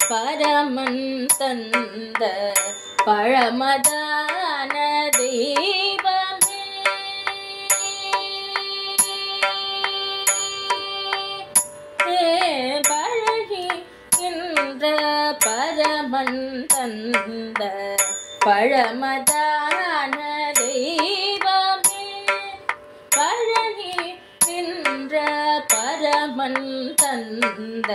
பரமன் தந்த பழமதான தெய்வமே பழகி என்ற பரமன் தந்த பழமதான தெய்வமே பழகி நின்ற பரமன் தந்த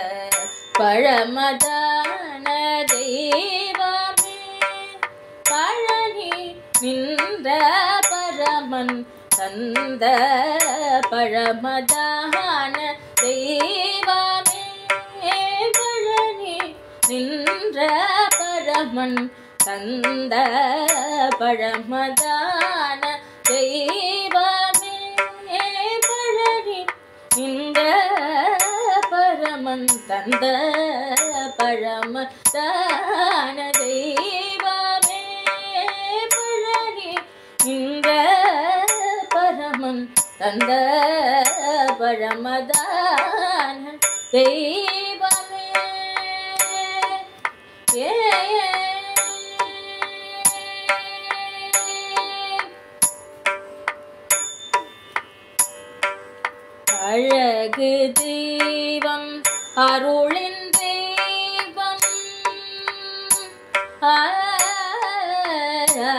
பழமதான தெய்வமே பழகி நின்ற பரமன் தந்த பழமதான தெய்வமே பழனி நின்ற பரமன் தந்த பழமதான தெய்வமே பழனி நின்ற பரமன் தந்த பழமதான தெய்வமே பழனி நின்ற பரமன் தந்த பழமதான தெய்வமே ஏ அழகு தெய்வம் அருளின் தெய்வம் ஆ, ஆ,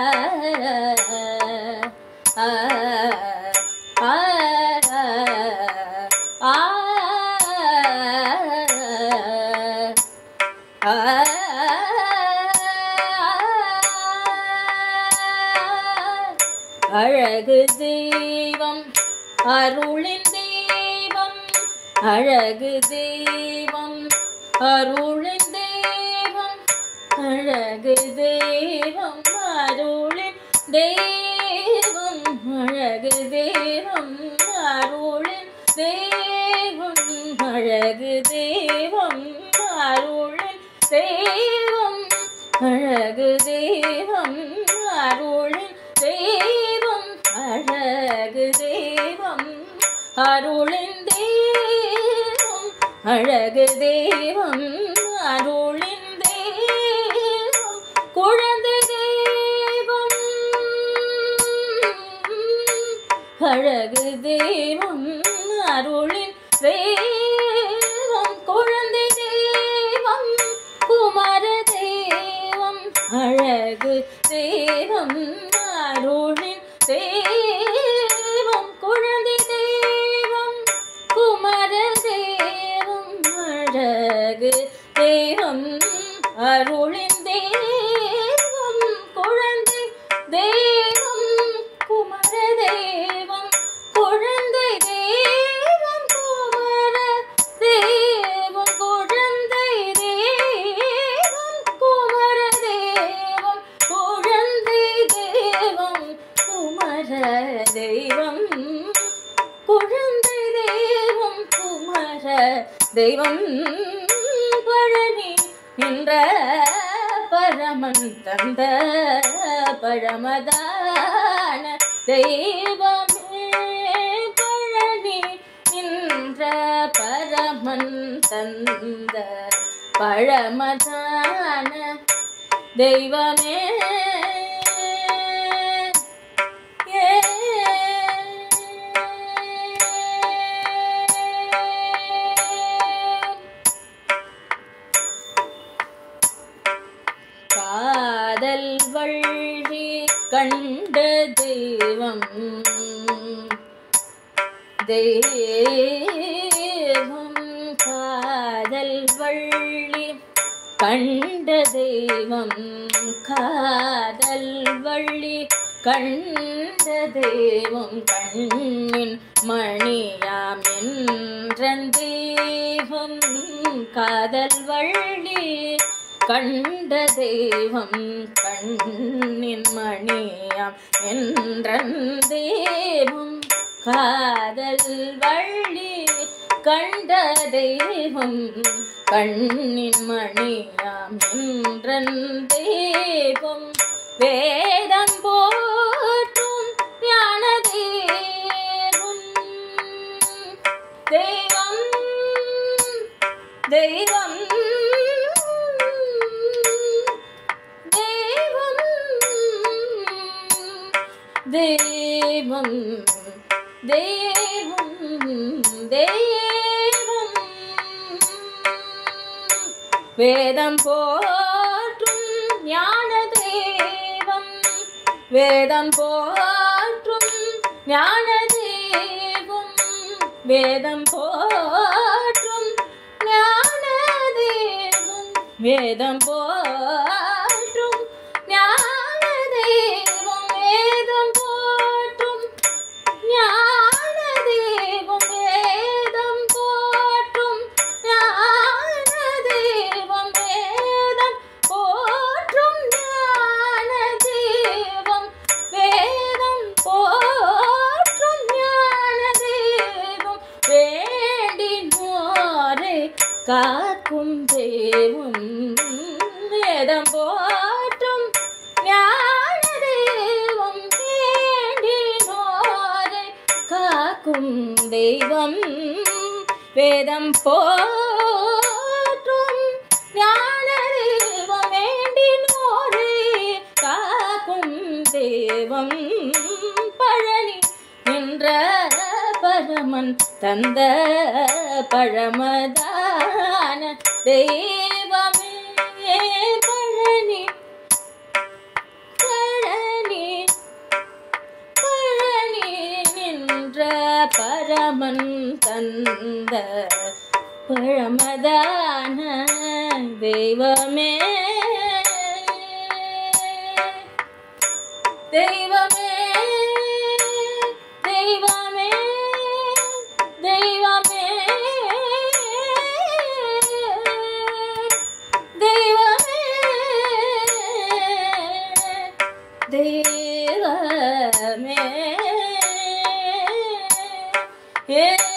ஆ, ஆ, ஆ, அழகு தெய்வம் அருளின் தெய்வம் அழகு தெய்வம் அருளின் தெய்வம் அழகு தெய்வம் அருளின் தெய்வம் அழகு தெய்வம் அருளின் தெய்வம் அழகு தெய்வம் அருளின் தெய்வம் அழகு தெய்வம் அருளின் தெய்வம் அழகு தெய்வம் அருளின் தெய்வம் அழகு தெய்வம் அருளின் தெய்வம் குழந்தை தெய்வம் அழகு தெய்வம் அருளின் தெய்வம் குழந்தை தெய்வம் குமார தெய்வம் அழகு தெய்வம் அருளின் தெய்வம் குழந்தை தெய்வம் குமர தெய்வம் அழகு தெய்வம் அருளின் தெய்வம் குழந்தை தெய்வம் குமர தெய்வம் குழந்தை தெய்வம் குமர தெய்வம் குழந்தை தெய்வம் குமர தெய்வம் குழந்தை தெய்வம் குமர தெய்வம் குழந்தை தெய்வம் குமர தெய்வம் பழனி என்ற பரமன் தந்த பழமதான தெய்வமே பழனி என்ற பரமன் தந்த பழமதான தெய்வமே ஏ காதல் வள்ளி கண்ட தெய்வம் தெய்வம் காதல் வள்ளி கண்ட தெய்வம் காதல் வள்ளி கண்ட தெய்வம் கண்ணின் மணியாம் என்றன் தெய்வம் காதல் வள்ளி கண்ட தெய்வம் கண்ணின் மணியாம் என்றன் தெய்வம் காதல் வள்ளி கண்ட தெய்வம் கண்ணின் மணியாம் என்றன் தெய்வம் வேதம் போற்றும் ஞான தெய்வம் தெய்வம் தெய்வம் தெய்வம் தெய்வம் தெய்வம் வேதம் போற்றும் ஞான தெய்வம் வேதம் போற்றும் ஞான தெய்வம் வேதம் போற்றும் ஞான தெய்வம் வேதம் போற்றும் ஞான தெய்வம் வேதம் போற்றும் ஞான தெய்வம் வேதம் போற்றும் ஞான தெய்வம் வேதம் போற்றும் ஞான தெய்வம் வேதம் போற்றும் ஞான தெய்வம் வேண்டினோரை காக்கும் தெய்வம் வேதம் போற்றும் ஞான தெய்வம் வேண்டினோரை காக்கும் தெய்வம் வேதம் போற்றும் ஞான தெய்வம் வேண்டினோரை காக்கும் தெய்வம் பழனி என்ற பரமன் தந்த பழமதான தெய்வமே பழனி பழனி பழனி நின்ற பரமன் தந்த பழமதான தெய்வமே தெய்வமே தெய்வமே தெய்வமே தெய்வமே தெய்வமே ஏ